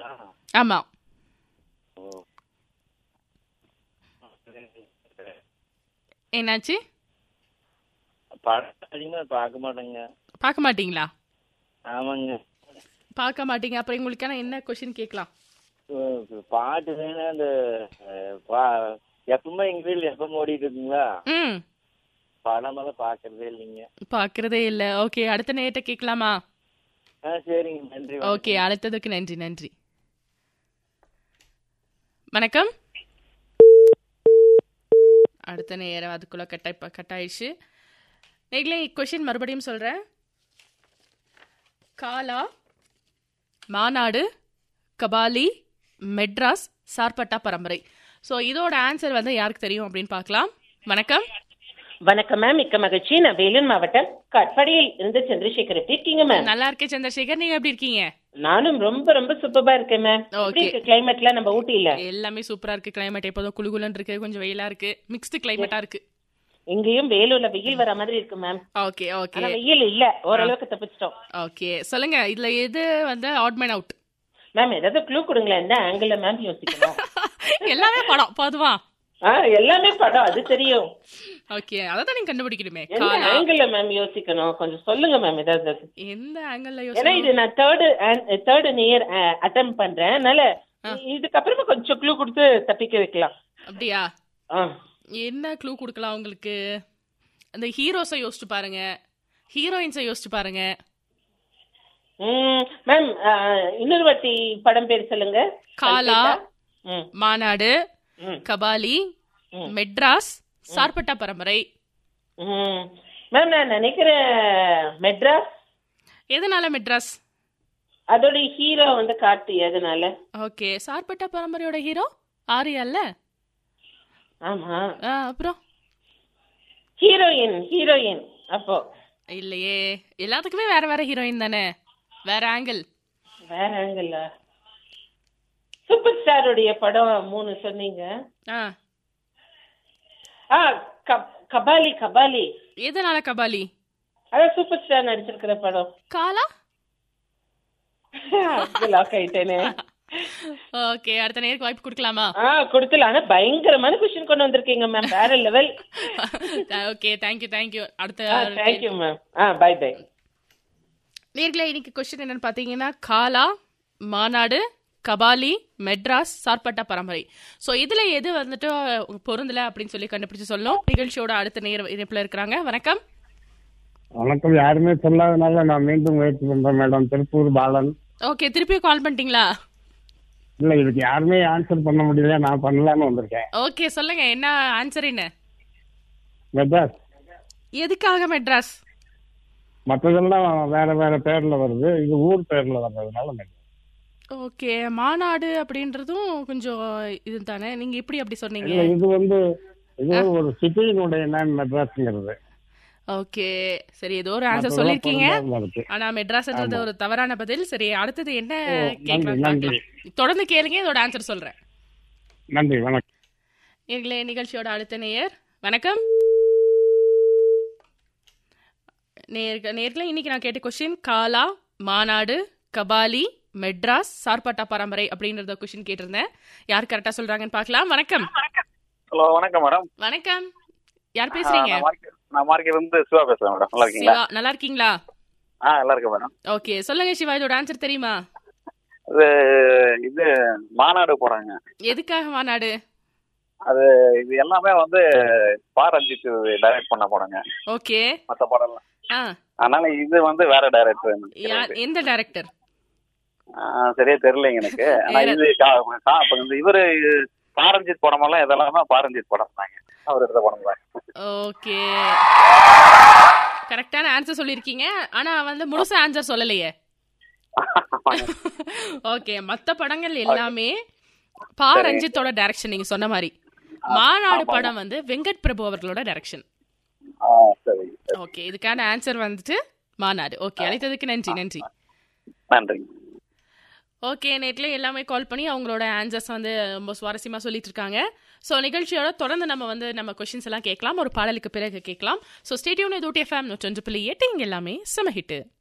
ஆமா ஓ என்னாச்சு படம் அதிகமாக பார்க்க மாட்டேங்க பார்க்க மாட்டீங்களா ஆமாங்க பார்க்க மாட்டீங்க அப்புறம் உங்களுக்கான என்ன கொஷின் கேட்கலாம் இப்போ பாட்டு வேணா அந்த அஹ், பா எப்பவுமே எங்கள் வீட்டில் எப்போ ஓடிட்டு இருக்குங்களா ம் படமெல்லாம் பார்க்கறதே இல்லைங்க பார்க்கறதே இல்ல ஓகே அடுத்த நேரத்தை கேட்கலாமா ஆ சரிங்க நன்றி வணக்கம். ஓகே அழைத்ததுக்கு நன்றி நன்றி வணக்கம் அடுத்த நேரம் அதுக்குள்ள கட்டாய் கட்டாயிடுச்சு நீங்களே கொஷின் மறுபடியும் சொல்றேன் காலா மாநாடு கபாலி மெட்ராஸ் சார்பட்டா பரம்பரை ஸோ இதோட ஆன்சர் வந்து யாருக்கு தெரியும் அப்படின்னு பார்க்கலாம் வணக்கம் வணக்கம் மேம் மிக்க மகிழ்ச்சி நான் வேலூர் மாவட்டம் கட்பாடியில் இருந்து சந்திரசேகர் எப்படி இருக்கீங்க மேம் நல்லா இருக்கேன் சந்திரசேகர் நீங்க எப்படி இருக்கீங்க நானும் ரொம்ப ரொம்ப சூப்பரா இருக்கேன் மேம் எப்படி Okay. இருக்கு கிளைமேட்ல நம்ம ஊட்டியில எல்லாமே சூப்பரா இருக்கு கிளைமேட் எப்போதும் குளுகுலன்னு இருக்கு கொஞ்சம் வெயிலா இருக்கு மிக்ஸ்டு கிளைமேட்டா இருக்கு இங்கேயும் வேலூர்ல வெயில் வர மாதிரி இருக்கு மேம் ஓகே ஓகே ஆனா வெயில் இல்ல ஓரளவுக்கு தப்பிச்சிட்டோம் ஓகே சொல்லுங்க இதுல எது வந்து ஆட் மேன் அவுட் மேம் ஏதாவது க்ளூ கொடுங்களேன் எந்த ஆங்கிள் மேம் யோசிக்கணும் எல்லாமே படம் பொதுவா ஆ எல்லாமே படம் அது தெரியும் ஓகே அதான் நீங்க கண்டுபிடிக்கணுமே எந்த காலா ஆங்கிள் மேம் யோசிக்கணும் கொஞ்சம் சொல்லுங்க மேம் ஏதாவது எந்த ஆங்கிள் ஏன்னா யோசிக்கணும் இது நான் தேர்டு தேர்டு நியர் அட்டம் பண்றேன் அதனால இதுக்கப்புறமா கொஞ்சம் க்ளூ கொடுத்து தப்பிக்க வைக்கலாம் அப்படியா ஆ என்ன க்ளூ கொடுக்கலாம் உங்களுக்கு அந்த ஹீரோஸை யோசிச்சு பாருங்க ஹீரோயின்ஸை யோசிச்சு பாருங்க ம் மேம் இன்னொரு வாட்டி படம் பேர் சொல்லுங்க காலா ம் மாநாடு ம் கபாலி மெட்ராஸ் சார்பட்டா பரம்பரை ம் மேம் நான் நினைக்கிறேன் மெட்ராஸ் எதனால மெட்ராஸ் அதோட ஹீரோ வந்து கார்த்தி எதனால ஓகே சார்பட்டா பரம்பரையோட ஹீரோ ஆரியால்ல ஆமா ஆ, அப்புறம் ஹீரோயின் ஹீரோயின் அப்போ இல்லையே எல்லாத்துக்குமே வேற வேற ஹீரோயின் தானே வேற ஆங்கிள் வேற ஆங்கிள் சூப்பர் ஸ்டாருடைய படம் மூணு சொன்னீங்க ஆ ஆ கப்- கபாலி கபாலி எதனால கபாலி அதான் சூப்பர் ஸ்டார் நடிச்சிருக்கிற படம் காலா லாக் ஆயிட்டேனே ஓகே அடுத்த நேருக்கு வாய்ப்பு கொடுக்கலாமா ஆ கொடுத்துல ஆனா பயங்கரமான கொஸ்டின் கொண்டு வந்திருக்கீங்க மேம் வேற லெவல் ஓகே தேங்க்யூ தேங்க்யூ அடுத்த தேங்க்யூ மேம் ஆ பை பை நேர்களே இன்னைக்கு கொஸ்டின் என்னன்னு பார்த்தீங்கன்னா காலா மாநாடு கபாலி மெட்ராஸ் சார்பட்டா பரம்பரை ஸோ இதுல எது வந்துட்டு பொருந்தல அப்படின்னு சொல்லி கண்டுபிடிச்சு சொல்லும் நிகழ்ச்சியோட அடுத்த நேர இணைப்புல இருக்கிறாங்க வணக்கம் வணக்கம் யாருமே சொல்லாதனால நான் மீண்டும் முயற்சி பண்றேன் மேடம் திருப்பூர் பாலன் ஓகே திருப்பி கால் பண்ணிட்டீங்களா இல்ல இதுக்கு யாருமே ஆன்சர் பண்ண முடியல நான் பண்ணலாம்னு வந்திருக்கேன் ஓகே சொல்லுங்க என்ன ஆன்சர் என்ன மெட்ராஸ் எதுக்காக மெட்ராஸ் மற்றதெல்லாம் வேற வேற பேர்ல வருது இது ஊர் பேர்ல வர்றதுனால மெட்ராஸ் ஓகே மாநாடு அப்படின்றதும் கொஞ்சம் இது தானே நீங்க எப்படி அப்படி சொன்னீங்க இல்ல இது வந்து இது ஒரு சிட்டியினுடைய நேம் மெட்ராஸ்ங்கிறது ஓகே சரி ஏதோ ஒரு ஆன்சர் மற்றதெல்லாம் சொல்லிருக்கீங்க பொருந்தாம இருக்கு. ஆனா மெட்ராஸ்ன்றது ஒரு தவறான பதில் சரி அடுத்தது என்ன நன்றி, கேட்கலாம் நன்றி. பார்க்கலாம். தொடர்ந்து கேளுங்க இதோட ஆன்சர் சொல்றேன் நன்றி வணக்கம் நேர்களே நிகழ்ச்சியோட அடுத்த நேயர் வணக்கம் நேர்கள் நேர்களே இன்னைக்கு நான் கேட்ட கொஸ்டின் காலா மாநாடு கபாலி மெட்ராஸ் சார்பட்டா பரம்பரை அப்படின்றத கொஸ்டின் கேட்டிருந்தேன் யார் கரெக்டா சொல்றாங்கன்னு பார்க்கலாம் வணக்கம் ஹலோ வணக்கம் மேடம் வணக்கம் யார் பேசுறீங்க நான் மார்க்கெட் நான் மார்க்கெட் இருந்து சிவா பேசுறேன் மேடம் நல்லா இருக்கீங்களா சிவா நல்லா இருக்கீங்களா ஆ நல்லா இருக்கேன் மேடம் ஓகே சொல்லுங்க சிவா இதோட ஆன்சர் தெரியுமா இது இது மாநாடு போறாங்க எதுக்காக மாநாடு அது இது எல்லாமே வந்து பா ரஞ்சித் டைரக்ட் பண்ண படங்க ஓகே மற்ற படம்லாம் ஆ அதனால இது வந்து வேற டைரக்டர் யார் எந்த டைரக்டர் சரியா தெரியலைங்க எனக்கு ஆனா இது கா- கா- அப்ப இந்த இவரு பாரஞ்சித் படமெல்லாம் இதெல்லாமே பாரஞ்சித் படம் தாங்க அவர் எடுத்த படம் தான் ஓகே கரெக்டான ஆன்சர் சொல்லிருக்கீங்க ஆனா வந்து முழுசா ஆன்சர் சொல்லலையே ஓகே மத்த படங்கள் எல்லாமே பா ரஞ்சித்தோட டைரக்ஷன் நீங்க சொன்ன மாதிரி மாநாடு படம் வந்து வெங்கட் பிரபு அவர்களோட டைரக்ஷன் ஆ, சரி ஓகே இதுக்கான ஆன்சர் வந்துட்டு மாநாடு ஓகே அழைத்ததுக்கு நன்றி நன்றி நன்றிங்க ஓகே நேட்ல எல்லாமே கால் பண்ணி அவங்களோட ஆன்சர்ஸ் வந்து ரொம்ப சுவாரஸ்யமா சொல்லிட்டு இருக்காங்க ஸோ நிகழ்ச்சியோட தொடர்ந்து நம்ம வந்து நம்ம கொஷின்ஸ் எல்லாம் கேட்கலாம் ஒரு பாடலுக்கு பிறகு கேட்கலாம் ஸோ ஸ்டேடியோன் இது எஃப்எம் நூற்றஞ்சு புள்ளி எட்டு இங்க எல்லாமே செம ஹிட்டு